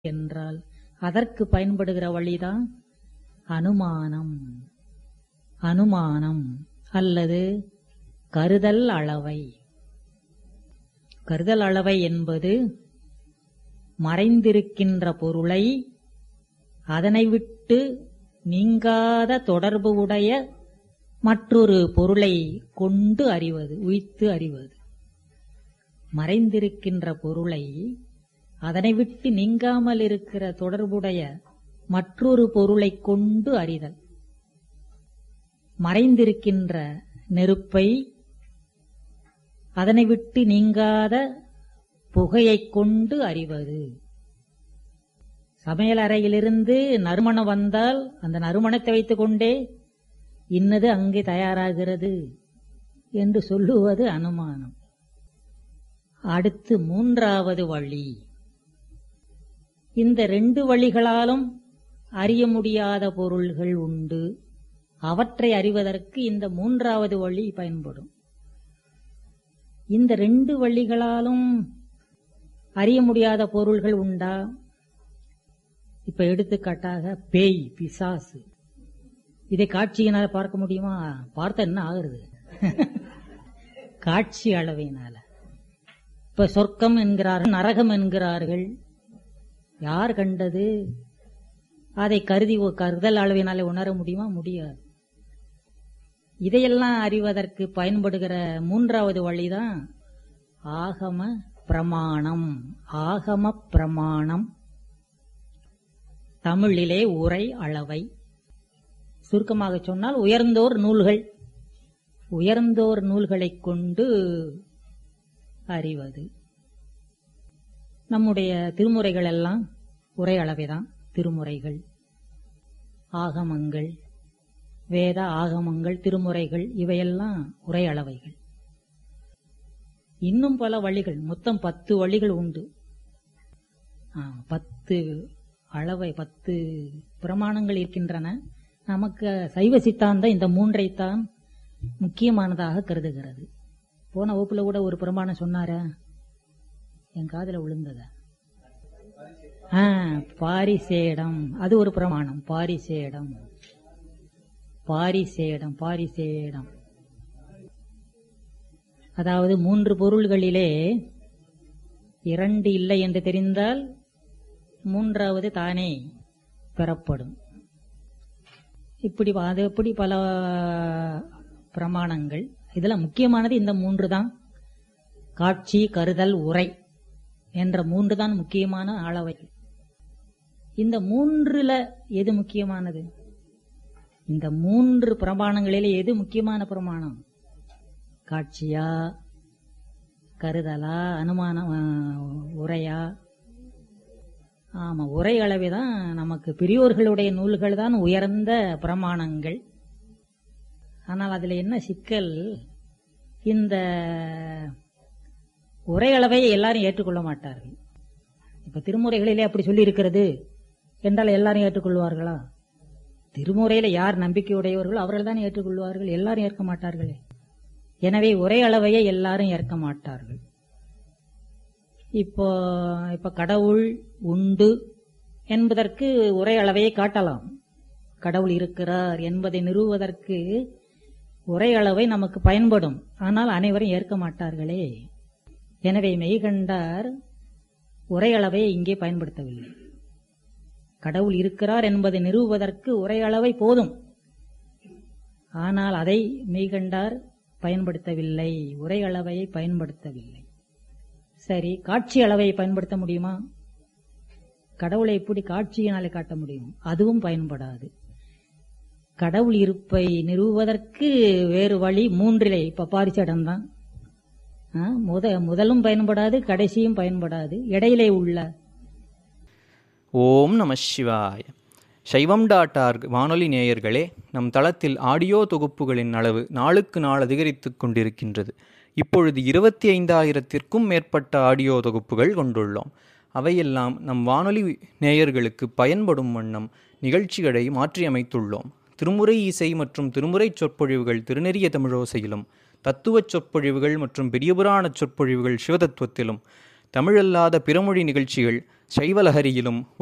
என்றால் அதற்கு பயன்படுகிற வழிதான் அனுமானம் அனுமானம் அல்லது கருதல் அளவை கருதல் அளவை என்பது மறைந்திருக்கின்ற பொருளை அதனை விட்டு நீங்காத தொடர்பு உடைய மற்றொரு பொருளை கொண்டு அறிவது உய்த்து அறிவது மறைந்திருக்கின்ற பொருளை அதனை விட்டு நீங்காமல் இருக்கிற தொடர்புடைய மற்றொரு பொருளைக் கொண்டு அறிதல் மறைந்திருக்கின்ற நெருப்பை அதனை விட்டு நீங்காத புகையைக் கொண்டு அறிவது சமையல் அறையிலிருந்து நறுமணம் வந்தால் அந்த நறுமணத்தை வைத்துக் கொண்டே இன்னது அங்கே தயாராகிறது என்று சொல்லுவது அனுமானம் அடுத்து மூன்றாவது வழி இந்த ரெண்டு வழிகளாலும் அறிய முடியாத பொருள்கள் உண்டு அவற்றை அறிவதற்கு இந்த மூன்றாவது வழி பயன்படும் இந்த ரெண்டு வழிகளாலும் அறிய முடியாத பொருள்கள் உண்டா இப்ப எடுத்துக்காட்டாக பேய் பிசாசு இதை காட்சியினால பார்க்க முடியுமா பார்த்த என்ன ஆகுறது காட்சி அளவினால இப்ப சொர்க்கம் என்கிறார்கள் நரகம் என்கிறார்கள் யார் கண்டது அதை கருதி கருதல் அளவினாலே உணர முடியுமா முடியாது இதையெல்லாம் அறிவதற்கு பயன்படுகிற மூன்றாவது வழிதான் ஆகம பிரமாணம் ஆகம பிரமாணம் தமிழிலே உரை அளவை சுருக்கமாக சொன்னால் உயர்ந்தோர் நூல்கள் உயர்ந்தோர் நூல்களைக் கொண்டு அறிவது நம்முடைய திருமுறைகள் எல்லாம் உரை அளவைதான் திருமுறைகள் ஆகமங்கள் வேத ஆகமங்கள் திருமுறைகள் இவையெல்லாம் உரை அளவைகள் இன்னும் பல வழிகள் மொத்தம் பத்து வழிகள் உண்டு பத்து அளவை பத்து பிரமாணங்கள் இருக்கின்றன நமக்கு சைவ சித்தாந்தம் இந்த மூன்றைத்தான் முக்கியமானதாக கருதுகிறது போன வகுப்புல கூட ஒரு பிரமாணம் சொன்னார என் காதல விழுந்தத பாரிசேடம் அது ஒரு பிரமாணம் பாரிசேடம் பாரிசேடம் பாரிசேடம் அதாவது மூன்று பொருள்களிலே இரண்டு இல்லை என்று தெரிந்தால் மூன்றாவது தானே பெறப்படும் இப்படி அது எப்படி பல பிரமாணங்கள் இதுல முக்கியமானது இந்த மூன்று தான் காட்சி கருதல் உரை என்ற மூன்று தான் முக்கியமான அளவைகள் இந்த மூன்றுல எது முக்கியமானது இந்த மூன்று பிரமாணங்களிலே எது முக்கியமான பிரமாணம் காட்சியா கருதலா அனுமான உரையா ஆமா உரை அளவைதான் நமக்கு பெரியோர்களுடைய நூல்கள் தான் உயர்ந்த பிரமாணங்கள் ஆனால் அதுல என்ன சிக்கல் இந்த உரை அளவை எல்லாரும் ஏற்றுக்கொள்ள மாட்டார்கள் இப்ப திருமுறைகளிலே அப்படி சொல்லி இருக்கிறது என்றால் எல்லாரும் ஏற்றுக்கொள்வார்களா திருமுறையில யார் நம்பிக்கையுடையவர்களோ அவர்கள் தான் ஏற்றுக்கொள்வார்கள் எல்லாரும் ஏற்க மாட்டார்களே எனவே ஒரே அளவையை எல்லாரும் ஏற்க மாட்டார்கள் இப்போ இப்ப கடவுள் உண்டு என்பதற்கு ஒரே அளவையை காட்டலாம் கடவுள் இருக்கிறார் என்பதை நிறுவுவதற்கு ஒரே அளவை நமக்கு பயன்படும் ஆனால் அனைவரும் ஏற்க மாட்டார்களே எனவே மெய்கண்டார் ஒரே அளவை இங்கே பயன்படுத்தவில்லை கடவுள் இருக்கிறார் என்பதை நிறுவுவதற்கு ஒரே அளவை போதும் ஆனால் அதை மெய்கண்டார் பயன்படுத்தவில்லை உரை அளவையை பயன்படுத்தவில்லை சரி காட்சி அளவையை பயன்படுத்த முடியுமா கடவுளை எப்படி காட்சியினாலே காட்ட முடியும் அதுவும் பயன்படாது கடவுள் இருப்பை நிறுவுவதற்கு வேறு வழி மூன்றிலே இப்ப பாரிசடம் தான் முத முதலும் பயன்படாது கடைசியும் பயன்படாது இடையிலே உள்ள ஓம் நம சிவாய சைவம் டாட் ஆர்க் வானொலி நேயர்களே நம் தளத்தில் ஆடியோ தொகுப்புகளின் அளவு நாளுக்கு நாள் அதிகரித்து கொண்டிருக்கின்றது இப்பொழுது இருபத்தி ஐந்தாயிரத்திற்கும் மேற்பட்ட ஆடியோ தொகுப்புகள் கொண்டுள்ளோம் அவையெல்லாம் நம் வானொலி நேயர்களுக்கு பயன்படும் வண்ணம் நிகழ்ச்சிகளை மாற்றியமைத்துள்ளோம் திருமுறை இசை மற்றும் திருமுறை சொற்பொழிவுகள் திருநெறிய தமிழோசையிலும் தத்துவச் சொற்பொழிவுகள் மற்றும் பெரியபுராண சொற்பொழிவுகள் சிவதத்துவத்திலும் தமிழல்லாத பிறமொழி நிகழ்ச்சிகள் சைவலஹரியிலும்